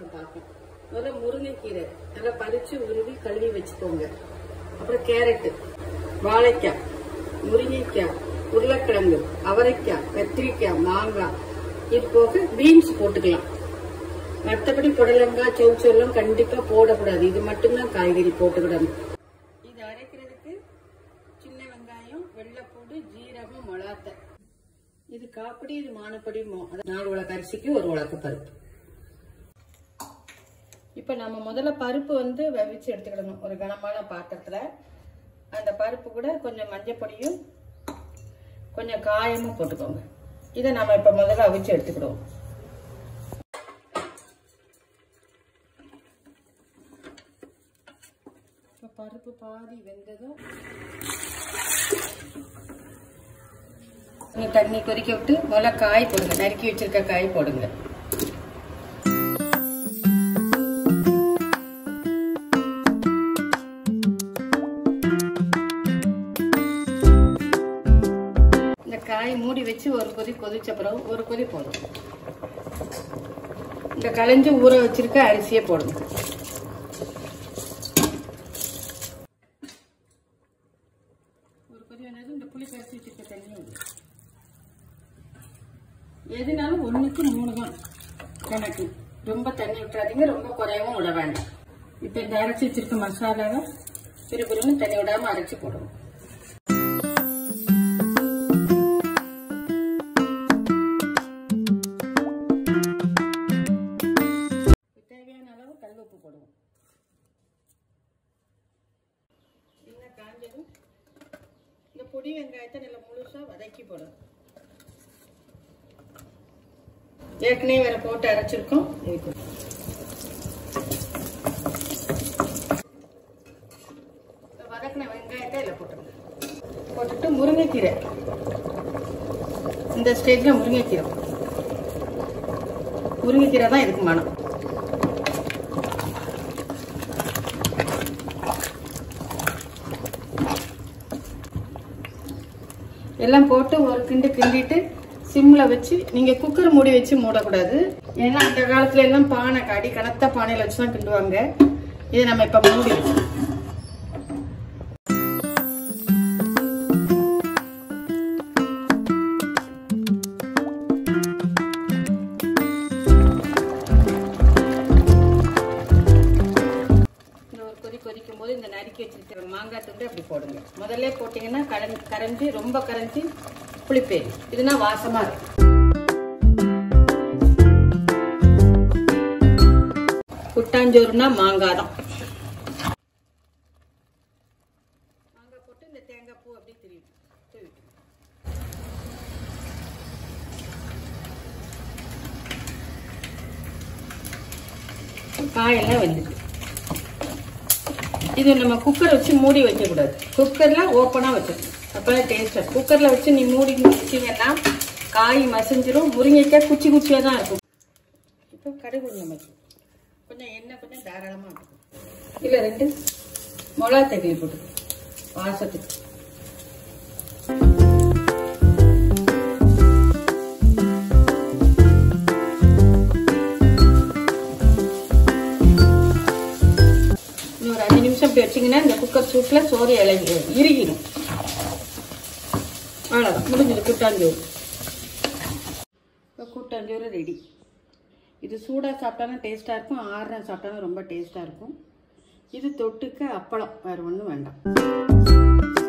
நம்ம பார்ப்போம் முதல்ல முருங்கைக்கீரை நல்லா பறிச்சு உருவி கழுவி வச்சுக்கோங்க அப்புறம் கேரட்டு வாழைக்காய் முருங்கைக்காய் உருளைக்கிழங்கு அவரைக்காய் கத்திரிக்காய் மாங்காய் இது போக பீன்ஸ் போட்டுக்கலாம் மற்றபடி புடலங்காய் சௌச்செல்லாம் கண்டிப்பா போடக்கூடாது இது மட்டும்தான் காய்கறி போட்டுக்கிடணும் இது அரைக்கிறதுக்கு சின்ன வெங்காயம் வெள்ளைப்பூடு ஜீரகம் மிளகாத்தை இது காப்படி இது மானப்படி மோ- அதாவது நாலு உலக அரிசிக்கு ஒரு உலக்க பருப்பு இப்ப நம்ம முதல்ல பருப்பு வந்து வெவிச்சு எடுத்துக்கிடணும் ஒரு கனமான பாத்திரத்துல அந்த பருப்பு கூட கொஞ்சம் மஞ்சள் பொடியும் கொஞ்சம் காயமும் போட்டுக்கோங்க இதை நம்ம இப்ப முதல்ல அவிச்சு எடுத்துக்கிடுவோம் இப்ப பருப்பு பாதி வெந்ததும் கொஞ்சம் தண்ணி கொதிக்க விட்டு முதல்ல காய் போடுங்க நறுக்கி வச்சிருக்க காய் போடுங்க இந்த காய் மூடி வச்சு ஒரு கொதி கொதிச்ச பிறகு ஒரு கொதி போடும் இந்த களைஞ்சு ஊற வச்சிருக்க அரிசியை போடுங்க ஒரு கொதி வேணாலும் இந்த புளி கரைச்சி வச்சிருக்க தண்ணி ஊத்து. எதுனாலும் ஒண்ணுக்கு மூணு தான் கணக்கு ரொம்ப தண்ணி விட்டுறாதீங்க ரொம்ப குறையவும் விட வேண்டாம் இப்ப இந்த அரைச்சி வச்சிருக்க மசாலாவை பிறுபிறுன்னு தண்ணி விடாம அரைச்சு போடணும் தேவையான அளவு கல் உப்பு போடுவோம் எண்ணெய் காஞ்சதும் இந்த பொடி வெங்காயத்தை நல்லா முழுசா வதக்கி போடணும் ஏற்கனவே வேற போட்டு அரைச்சிருக்கோம் இதுக்கு. இந்த வதக்கின வெங்காயத்தை இதில் போட்டுருங்க போட்டுட்டு முருங்கைக்கீரை இந்த ஸ்டேஜ்ல முருங்கைக்கீரை முருங்கைக்கீரை தான் இதுக்கு மனம் எல்லாம் போட்டு ஒரு கிண்டு கிண்டிட்டு சிம்ல வச்சு நீங்க குக்கர் மூடி வச்சு மூடக்கூடாது ஏன்னா அந்த காலத்துல எல்லாம் பானை காடி கனத்த பானையில வச்சு தான் கிண்டுவாங்க இதை நம்ம இப்ப மூடி வச்சு இந்த ஒரு கொதி கொதிக்கும் போது இந்த நறுக்கி வச்சிருக்கிற மாங்காய் துண்டு அப்படி போடுங்க முதல்ல போட்டீங்கன்னா கரைஞ்சி கரைஞ்சி ரொம்ப கரைஞ்சி புளிப்பேரி இதுனா வாசமா இருக்கும் குட்டாஞ்சோறுனா மாங்காய் தான் மாங்காய் போட்டு இந்த தேங்காய் பூ அப்படியே திருவி தூவி காயெல்லாம் வெந்துட்டு இது நம்ம குக்கர் வச்சு மூடி வைக்கக்கூடாது குக்கர்ல ஓப்பனா வச்சிருக்கணும் அப்பதான் டேஸ்ட் குக்கர்ல வச்சு நீ மூடி வச்சீங்கன்னா காய் மசிஞ்சிரும் முருங்கைக்காய் குச்சி குச்சியா தான் இருக்கும் இப்போ கடுகு நமக்கு கொஞ்சம் எண்ணெய் கொஞ்சம் தாராளமா இருக்கும் இல்ல ரெண்டு மிளகா தண்ணி போட்டு வாசத்துக்கு இன்னும் ஒரு அஞ்சு நிமிஷம் இப்படி வச்சீங்கன்னா இந்த குக்கர் சூட்ல சோறு இலகி இறுகிடும் அவ்வளோதான் முடிஞ்சது கூட்டாஞ்சோறு இப்போ கூட்டாஞ்சோறு ரெடி இது சூடாக சாப்பிட்டாலும் டேஸ்ட்டாக இருக்கும் ஆறுனா சாப்பிட்டாலும் ரொம்ப டேஸ்ட்டாக இருக்கும் இது தொட்டுக்க அப்பளம் வேறு ஒன்றும் வேண்டாம்